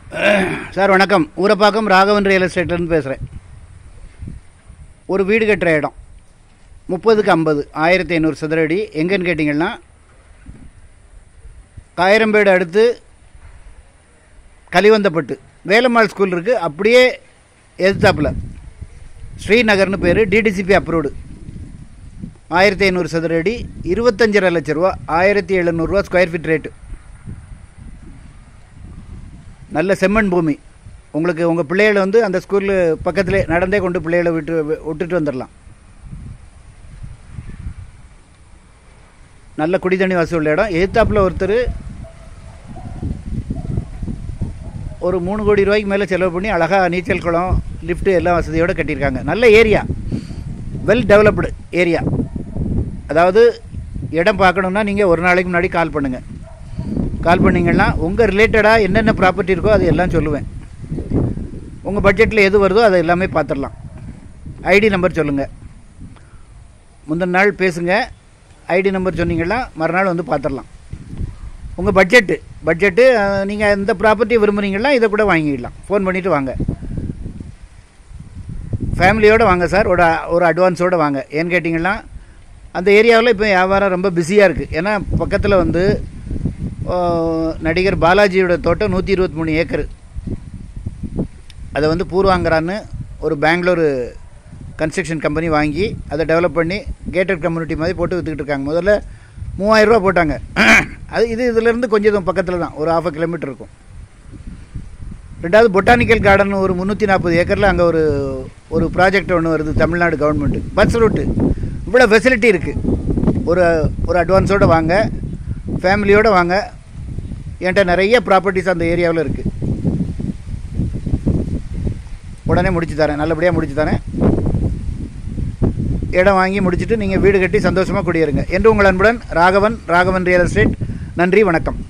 sir வணக்கம் Urapakkam Raghavan real எஸ்டேட்லேருந்து பேசுகிறேன் ஒரு வீடு கட்டுற இடம் முப்பதுக்கு ஐம்பது ஆயிரத்தி ஐநூறு சதுர அடி எங்கேன்னு கேட்டிங்கன்னா காயிரம்பேடு அடுத்து கலிவந்தப்பட்டு வேலம்மாள் ஸ்கூல் இருக்குது அப்படியே எதிர்த்தாப்புல ஸ்ரீநகர்னு பேர் டிடிசிபி அப்ரூவ்டு ஆயிரத்தி ஐநூறு சதுர அடி இருபத்தஞ்சரை லட்ச ரூபா ஆயிரத்தி எழுநூறுவா ஸ்கொயர் ஃபீட் ரேட்டு நல்ல செம்மண் பூமி உங்களுக்கு உங்கள் பிள்ளைகளை வந்து அந்த ஸ்கூலில் பக்கத்திலே நடந்தே கொண்டு பிள்ளைகளை விட்டு விட்டுட்டு வந்துடலாம் நல்ல குடி தண்ணி வசதி உள்ள இடம் எதிர்த்தாப்பில் ஒருத்தர் ஒரு மூணு கோடி ரூபாய்க்கு மேலே செலவு பண்ணி அழகாக நீச்சல் குளம் லிஃப்ட்டு எல்லா வசதியோடு கட்டியிருக்காங்க நல்ல ஏரியா வெல் டெவலப்டு ஏரியா அதாவது இடம் பார்க்கணுன்னா நீங்கள் ஒரு நாளைக்கு முன்னாடி கால் பண்ணுங்கள் கால் பண்ணிங்கன்னா உங்கள் ரிலேட்டடாக என்னென்ன ப்ராப்பர்ட்டி இருக்கோ அது எல்லாம் சொல்லுவேன் உங்கள் பட்ஜெட்டில் எது வருதோ அதை எல்லாமே பார்த்துடலாம் ஐடி நம்பர் சொல்லுங்கள் முந்தின நாள் பேசுங்க ஐடி நம்பர் சொன்னீங்கன்னா மறுநாள் வந்து பார்த்துடலாம் உங்கள் பட்ஜெட்டு பட்ஜெட்டு நீங்கள் எந்த ப்ராப்பர்ட்டி விரும்புகிறீங்களா இதை கூட வாங்கிடலாம் ஃபோன் பண்ணிவிட்டு வாங்க ஃபேமிலியோடு வாங்க சார் ஒரு ஒரு அட்வான்ஸோடு வாங்க ஏன்னு கேட்டிங்கன்னா அந்த ஏரியாவில் இப்போ வியாபாரம் ரொம்ப பிஸியாக இருக்குது ஏன்னா பக்கத்தில் வந்து நடிகர் பாலாஜியோட தோட்டம் நூற்றி இருபத்தி மூணு ஏக்கர் அதை வந்து பூர்வாங்கரான்னு ஒரு பெங்களூரு கன்ஸ்ட்ரக்ஷன் கம்பெனி வாங்கி அதை டெவலப் பண்ணி கேட்டட் கம்யூனிட்டி மாதிரி போட்டு விற்றுக்கிட்டு இருக்காங்க முதல்ல மூவாயிரரூபா போட்டாங்க அது இது இதிலேருந்து கொஞ்சம் பக்கத்தில் தான் ஒரு ஆஃப் கிலோமீட்டர் இருக்கும் ரெண்டாவது பொட்டானிக்கல் கார்டன் ஒரு முந்நூற்றி நாற்பது ஏக்கரில் அங்கே ஒரு ஒரு ப்ராஜெக்ட் ஒன்று வருது தமிழ்நாடு கவர்மெண்ட்டு பஸ் ரூட்டு இவ்வளோ ஃபெசிலிட்டி இருக்குது ஒரு ஒரு அட்வான்ஸோடு வாங்க ஃபேமிலியோடு வாங்க என்கிட்ட நிறைய ப்ராப்பர்ட்டிஸ் அந்த ஏரியாவில் இருக்குது உடனே முடிச்சு தரேன் நல்லபடியாக முடிச்சு தரேன் இடம் வாங்கி முடிச்சுட்டு நீங்கள் வீடு கட்டி சந்தோஷமாக குடியேறுங்க என்று உங்கள் அன்புடன் ராகவன் ராகவன் ரியல் எஸ்டேட் நன்றி வணக்கம்